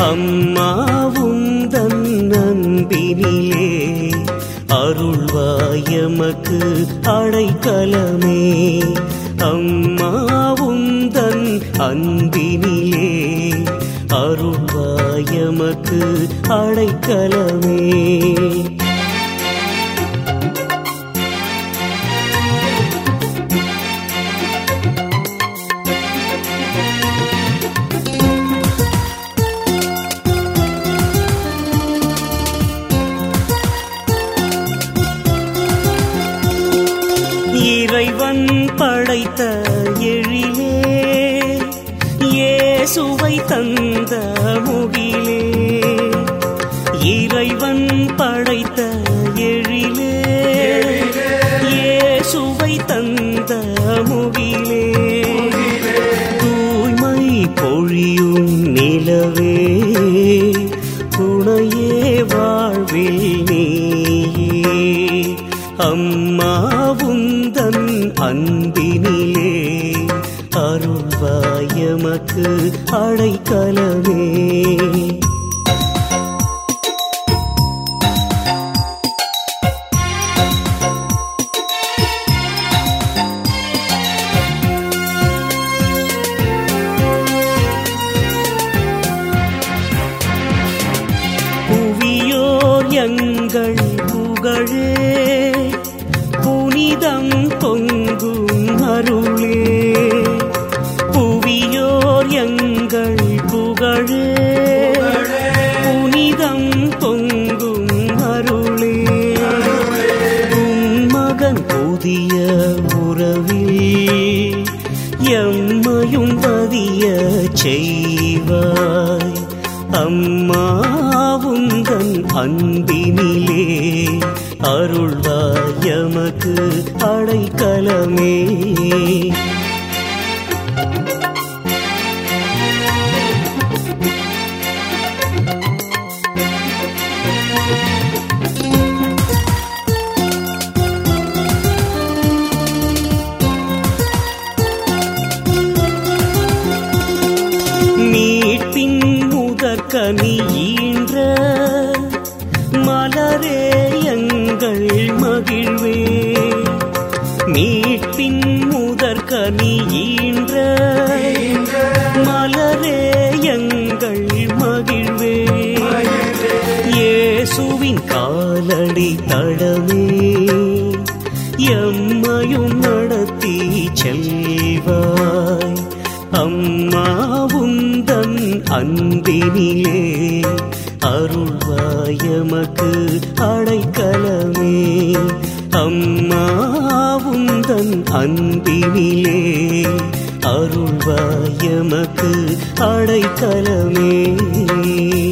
அம்மாவுந்தன் அன்பினிலே அருள்வாயமக்கு அடைக்கலமே அம்மாவுந்தன் அன்பினிலே அருள்வாயமக்கு அடைக்கலமே இறைவன் படைத்த எழிலே இயேசுவை தந்த முகிலே இறைவன் படைத்த எழிலே இயேசுவை தந்த முகிலே தூய்மை பொழியும் நிலவே துணையே வாழ்வில் நீயே அம்மாவுந்தன் அன்பினிலே அருள்வாயமக்கு அடைக்கலமே புவியோர் எங்கள் புகழே புனிதம் பொங்கும் அருளே புவியோர் எங்கள் புகழே புனிதம் பொங்கும் அருளே உன் மகன் புதிய உறவில் எம்மையும் பதிய செய்வாய் அம்மாவுந்தன் அன்பினிலே அருள்வாயமக்கு அடைக்கலமே மீட்பின் முதற்கனி ஈன்ற மலரே எங்கள் மகிழ்வே மீட்பின் முதற்கனி ஈன்ற மலரே எங்கள் மகிழ்வே இயேசுவின் காலடி தடமே எம்மையும் நடத்தி செல்வாய் அம்மாவுந்தன் அன்பினிலே அருள்வாயமக்கு அடைக்கலமே அம்மாவுந்தன் அன்பினிலே அருள்வாயமக்கு அடைக்கலமே